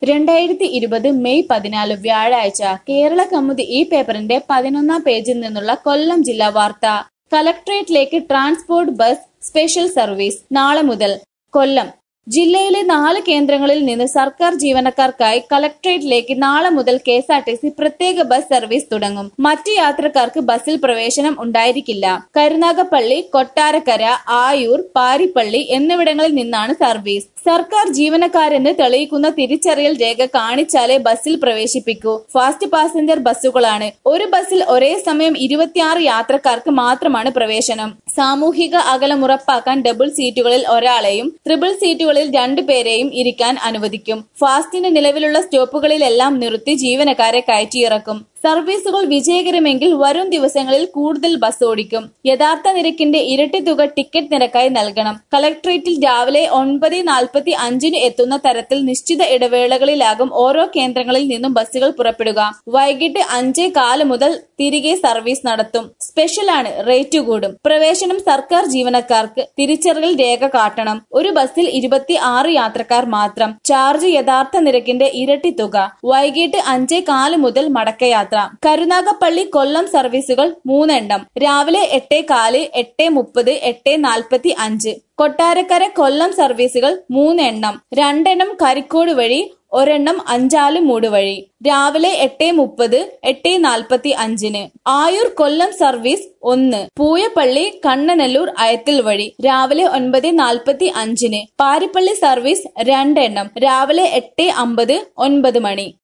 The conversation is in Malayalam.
രണ്ടായിരത്തി ഇരുപത് മെയ് പതിനാല് വ്യാഴാഴ്ച കേരള കൗമുദി ഈ പേപ്പറിന്റെ പതിനൊന്നാം പേജിൽ നിന്നുള്ള കൊല്ലം ജില്ലാ വാർത്ത കലക്ട്രേറ്റിലേക്ക് ട്രാൻസ്പോർട്ട് ബസ് സ്പെഷ്യൽ സർവീസ് നാളെ മുതൽ കൊല്ലം ജില്ലയിലെ നാല് കേന്ദ്രങ്ങളിൽ നിന്ന് സർക്കാർ ജീവനക്കാർക്കായി കലക്ട്രേറ്റിലേക്ക് നാളെ മുതൽ K S R T C പ്രത്യേക ബസ് സർവീസ് തുടങ്ങും മറ്റ് യാത്രക്കാർക്ക് ബസ്സിൽ പ്രവേശനം ഉണ്ടായിരിക്കില്ല കരുനാഗപ്പള്ളി കൊട്ടാരക്കര ആയൂർ പാരിപ്പള്ളി എന്നിവിടങ്ങളിൽ നിന്നാണ് സർവീസ് സർക്കാർ ജീവനക്കാരെന്ന് തെളിയിക്കുന്ന തിരിച്ചറിയൽ രേഖ കാണിച്ചാലേ ബസ്സിൽ പ്രവേശിപ്പിക്കൂ ഫാസ്റ്റ് പാസഞ്ചർ ബസ്സുകളാണ് ഒരു ബസ്സിൽ ഒരേ സമയം ഇരുപത്തിയാറ് യാത്രക്കാർക്ക് മാത്രമാണ് പ്രവേശനം സാമൂഹിക അകലം ഉറപ്പാക്കാൻ ഡബിൾ സീറ്റുകളിൽ ഒരാളെയും ട്രിപ്പിൾ സീറ്റുകളിൽ രണ്ടുപേരെയും ഇരിക്കാൻ അനുവദിക്കും ഫാസ്റ്റിന് നിലവിലുള്ള സ്റ്റോപ്പുകളിലെല്ലാം നിർത്തി ജീവനക്കാരെ കയറ്റിയിറക്കും സർവീസുകൾ വിജയകരമെങ്കിൽ വരും ദിവസങ്ങളിൽ കൂടുതൽ ബസ് ഓടിക്കും യഥാർത്ഥ നിരക്കിന്റെ ഇരട്ടി തുക ടിക്കറ്റ് നിരക്കായി നൽകണം കളക്ട്രേറ്റിൽ രാവിലെ ഒൻപത് നാൽപ്പത്തി അഞ്ചിന് എത്തുന്ന തരത്തിൽ നിശ്ചിത ഇടവേളകളിലാകും ഓരോ കേന്ദ്രങ്ങളിൽ നിന്നും ബസ്സുകൾ പുറപ്പെടുക വൈകിട്ട് അഞ്ചേ കാല് മുതൽ തിരികെ സർവീസ് നടത്തും സ്പെഷ്യലാണ് റേറ്റ് കൂടും പ്രവേശനം സർക്കാർ ജീവനക്കാർക്ക് തിരിച്ചറിയൽ രേഖ കാട്ടണം ഒരു ബസ്സിൽ ഇരുപത്തി ആറ് യാത്രക്കാർ മാത്രം ചാർജ് യഥാർത്ഥ നിരക്കിന്റെ ഇരട്ടി തുക വൈകിട്ട് അഞ്ചേ കാല് മുതൽ മടക്കയാത്ര കരുനാഗപ്പള്ളി കൊല്ലം സർവീസുകൾ മൂന്നെണ്ണം രാവിലെ എട്ടേ കാല് എട്ട് മുപ്പത് എട്ട് നാൽപ്പത്തി അഞ്ച് കൊട്ടാരക്കര കൊല്ലം സർവീസുകൾ മൂന്നെണ്ണം രണ്ടെണ്ണം കരിക്കോട് വഴി ഒരെണ്ണം അഞ്ചാലുമൂട് വഴി രാവിലെ എട്ട് മുപ്പത് എട്ട് നാൽപ്പത്തി അഞ്ചിന് ആയൂർ കൊല്ലം സർവീസ് ഒന്ന് പൂയപ്പള്ളി കണ്ണനല്ലൂർ അയത്തിൽ വഴി രാവിലെ ഒൻപത് നാൽപ്പത്തി അഞ്ചിന് പാരിപ്പള്ളി സർവീസ് രണ്ടെണ്ണം രാവിലെ എട്ട് അമ്പത് ഒൻപത് മണി